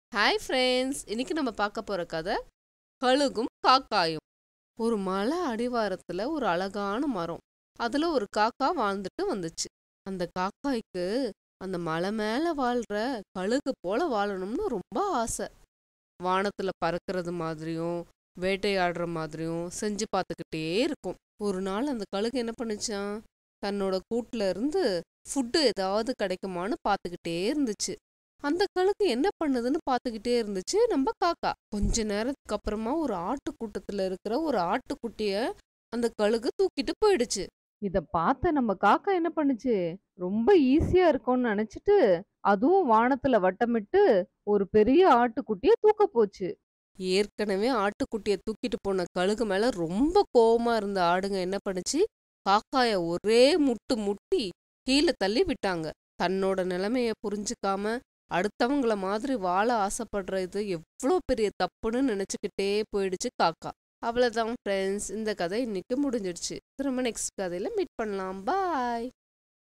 hi friends இன்னைக்கு நம்ம பார்க்க போற கதை கழுகும் காக்காயும் ஒரு மலை அடிவாரத்துல ஒரு அழகான மரம் அதுல ஒரு காக்கா வாழ்ந்துட்டு வந்துச்சு அந்த காக்காய்க்கு அந்த மலை மேல வாழ்ற கழுகு போல வாழணும்னு ரொம்ப ஆசை வானத்துல பறக்கிறது மாதிரியும் வேட்டையாடுற மாதிரியும் செஞ்சு பார்த்துக்கிட்டே இருக்கும் ஒரு நாள் அந்த கழுகு என்ன பண்ணுச்சான் தன்னோட கூட்டுல இருந்து ஃபுட்டு ஏதாவது கிடைக்குமான்னு பார்த்துக்கிட்டே இருந்துச்சு அந்த கழுகு என்ன பண்ணுதுன்னு பார்த்துக்கிட்டே இருந்துச்சு நம்ம காக்கா கொஞ்ச நேரத்துக்கு அப்புறமா ஒரு ஆட்டுக்கூட்டத்துல இருக்கிற ஒரு ஆட்டுக்குட்டிய அந்த கழுகு தூக்கிட்டு போயிடுச்சு இத பார்த்த நம்ம காக்கா என்ன பண்ணுச்சு ரொம்ப ஈஸியா இருக்கும்னு நினைச்சிட்டு அதுவும் வானத்துல வட்டமிட்டு ஒரு பெரிய ஆட்டுக்குட்டிய தூக்க போச்சு ஏற்கனவே ஆட்டுக்குட்டிய தூக்கிட்டு போன கழுகு மேல ரொம்ப கோவமா இருந்த ஆடுங்க என்ன பண்ணுச்சு காக்காய ஒரே முட்டு முட்டி கீழே தள்ளி விட்டாங்க தன்னோட நிலைமைய புரிஞ்சுக்காம அடுத்தவங்கள மாதிரி வாழ ஆசைப்படுற இது எவ்வளோ பெரிய தப்புன்னு நினைச்சுக்கிட்டே போயிடுச்சு காக்கா அவ்வளவுதான் ஃப்ரெண்ட்ஸ் இந்த கதை இன்னைக்கு முடிஞ்சிடுச்சு திரும்ப நெக்ஸ்ட் கதையில மீட் பண்ணலாம் பாய்